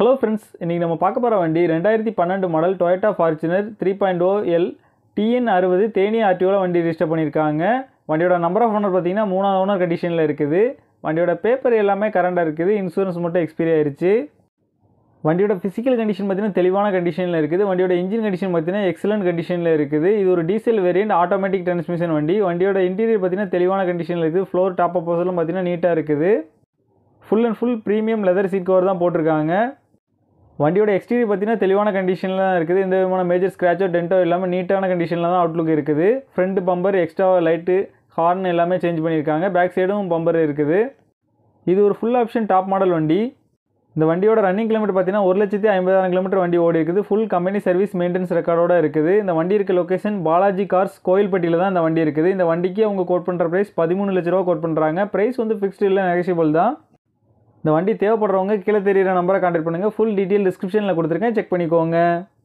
hello friends இன்றைக்கி நம்ம பார்க்க போகிற வண்டி ரெண்டாயிரத்தி பன்னெண்டு model Toyota Fortuner three point O L TN அறுபது தேனி ஆர்டிஓவில் வண்டி ரிஜிஸ்டர் பண்ணியிருக்காங்க வண்டியோட நம்பர் ஆஃப் ஓனர் பார்த்தீங்கன்னா மூணாவது ஓனர் கண்டிஷனில் இருக்குது வண்டியோட பேப்பர் எல்லாமே கரண்டாக இருக்குது இன்சூரன்ஸ் மட்டும் எக்ஸ்பீரி ஆயிருச்சு வண்டியோட ஃபிசிக்கல் கண்டிஷன் பார்த்தீங்கன்னா தெளிவான கண்டிஷனில் இருக்குது வண்டியோட இன்ஜின் கண்டிஷன் பார்த்தீங்கன்னா எக்ஸலண்ட் கண்டிஷனில் இருக்குது இது ஒரு டீசல் வேரியன்ட் ஆட்டோமேட்டிக் டிரான்ஸ்மிஷன் வண்டி வண்டியோட இன்டீரியர் பார்த்தீங்கன்னா தெளிவான கண்டிஷனில் இருக்குது ஃப்ளோர் டாப் அப்போசலும் பார்த்தீங்கன்னா நீட்டாக இருக்குது full and full premium leather seat cover தான் போட்டிருக்காங்க வண்டியோட எக்ஸ்டீரியர் பார்த்தீங்கன்னா தெளிவான கண்டிஷனில் தான் இருக்குது எந்த விதமான மேஜர் ஸ்க்ராச்சோ டென்ட்டோ இல்லாமல் நீட்டான கண்டிஷனில் தான் அவுட்லுக் இருக்குது front bumper extra light horn எல்லாமே சேஞ்ச் பண்ணியிருக்காங்க பேக் சைடும் பம்பர் இருக்குது இது ஒரு ஃபுல் ஆப்ஷன் டாப் மாடல் வண்டி இந்த வண்டியோட ரன்னிங் கிலோமீட்டர் பார்த்தீங்கன்னா ஒரு லட்சத்தி ஐம்பதாயிரம் கிலோமீட்டர் வண்டி ஓடி இருக்குது ஃபுல் கம்பெனி சர்வீஸ் மெயின்டெனன்ஸ் ரெக்கார்டோட இருக்குது இந்த வண்டி இருக்க லொக்கேஷன் பாலாஜி கார்ஸ் கோயில்பட்டியில் தான் இந்த வண்டி இருக்குது இந்த வண்டிக்கு அவங்க கோட் பண்ணுற ப்ரைஸ் பதிமூணு லட்ச ரூபா கோட் பண்ணுறாங்க ப்ரைஸ் வந்து ஃபிக்ஸ்டு இல்லை நெகசிபிள் தான் இந்த வண்டி தேவைப்படுறவங்க கீழே தெரியிற நம்பரை கான்டாக்ட் பண்ணுங்கள் ஃபுல் டீட்டெயில் டிஸ்கிரிப்ஷனில் கொடுத்துருக்கேன் செக் பண்ணிக்கோங்க